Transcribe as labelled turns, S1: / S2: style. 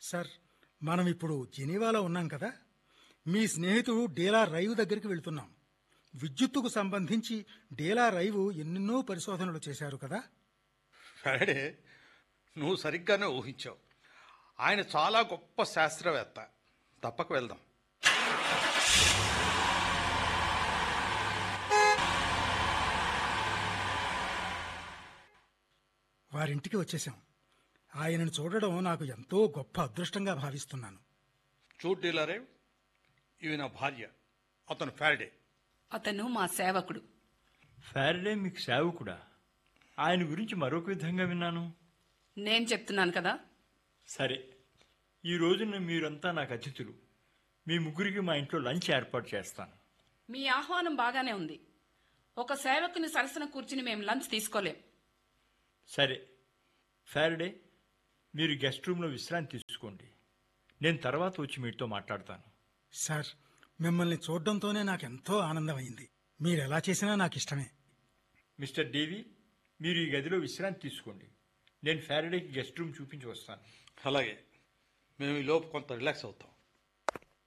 S1: sir మనం ఇప్పుడు జెనీవాలో ఉన్నాం కదా మీ స్నేహితుడు డేలా రైవ్ దగ్గరికి వెళ్తున్నాం విద్యుత్తుకు సంబంధించి డేలా రైవ్ ఎన్నెన్నో పరిశోధనలు చేశారు కదా
S2: ఫెరడే నువ్వు సరిగ్గానే ఊహించావు ఆయన చాలా గొప్ప శాస్త్రవేత్త తప్పక వెళ్దాం
S1: వారింటికి వచ్చేశాం ఆయనను చూడడం నాకు ఎంతో గొప్ప అదృష్టంగా భావిస్తున్నాను
S2: చూడ్ డీలరే ఇవి నా భార్య అతను ఫెరడే
S3: అతను మా సేవకుడు
S4: ఫారడే మీకు సేవకుడా ఆయన గురించి మరొక విధంగా విన్నాను
S3: నేను చెప్తున్నాను కదా
S4: సరే ఈ రోజున మీరంతా నాకు అతిథులు మీ ముగ్గురికి మా ఇంట్లో లంచ్ ఏర్పాటు చేస్తాను
S3: మీ ఆహ్వానం బాగానే ఉంది ఒక సేవకుని సరసన కూర్చుని మేము లంచ్ తీసుకోలేం
S4: సరే ఫారడే మీరు గెస్ట్ రూమ్లో విశ్రాంతి తీసుకోండి నేను తర్వాత వచ్చి మీతో మాట్లాడతాను
S1: సార్ మిమ్మల్ని చూడడంతోనే నాకెంతో ఆనందమైంది మీరెలా చేసినా నాకు ఇష్టమే
S4: మిస్టర్ డేవి మీరు ఈ గదిలో విశ్రాంతి తీసుకోండి నేను ఫారడేకి గెస్ట్ రూమ్ చూపించి వస్తాను
S2: అలాగే మేము ఈ లోపు కొంత రిలాక్స్ అవుతాం